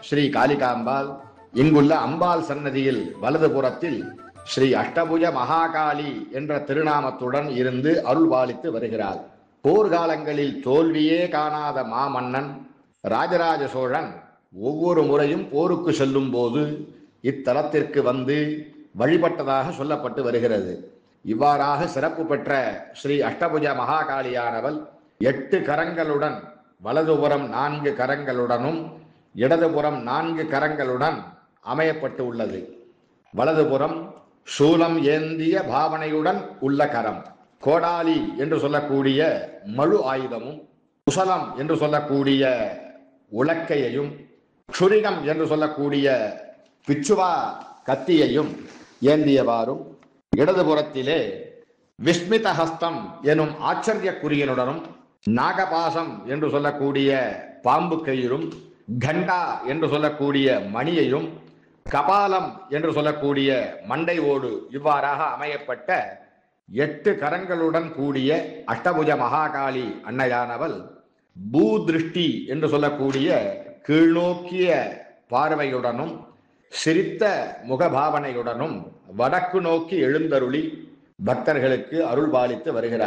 ஸ்ரீ காளிகாம்பாள் இங்குள்ள அம்பாள் சன்னதியில் வலதுபுறத்தில் ஸ்ரீ அஷ்டபுஜ மகாகாளி என்ற திருநாமத்துடன் இருந்து அருள்பாலித்து வருகிறாள் போர்க்காலங்களில் தோல்வியே காணாத மாமன்னன் ராஜராஜ சோழன் ஒவ்வொரு முறையும் போருக்கு செல்லும் போது இத்தலத்திற்கு வந்து வழிபட்டதாக சொல்லப்பட்டு வருகிறது இவ்வாறாக சிறப்பு பெற்ற ஸ்ரீ அஷ்டபுஜ மகாகாளியானவள் எட்டு கரங்களுடன் வலதுபுறம் நான்கு கரங்களுடனும் இடதுபுறம் நான்கு கரங்களுடன் அமையப்பட்டு உள்ளது வலதுபுறம் சூலம் ஏந்திய பாவனையுடன் உள்ள கரம் கோடாலி என்று சொல்லக்கூடிய மழு ஆயுதமும் குசலம் என்று சொல்லக்கூடிய உலக்கையையும் க்ஷுரிகம் என்று சொல்லக்கூடிய பிச்சுவா கத்தியையும் ஏந்தியவாறும் இடதுபுறத்திலே விஸ்மித ஹஸ்தம் எனும் ஆச்சரிய குறியனுடனும் நாகபாசம் என்று சொல்லக்கூடிய பாம்பு கயிறும் கண்டா என்று சொல்லக்கூடிய மணியையும் கபாலம் என்று சொல்லக்கூடிய மண்டை ஓடு இவ்வாறாக அமையப்பட்ட எட்டு கரங்களுடன் கூடிய அஷ்டபுஜ மகாகாளி அன்னையானவள் பூதிருஷ்டி என்று சொல்லக்கூடிய கீழ்நோக்கிய பார்வையுடனும் சிரித்த முகபாவனையுடனும் வடக்கு நோக்கி எழுந்தருளி பக்தர்களுக்கு அருள்பாலித்து வருகிறார்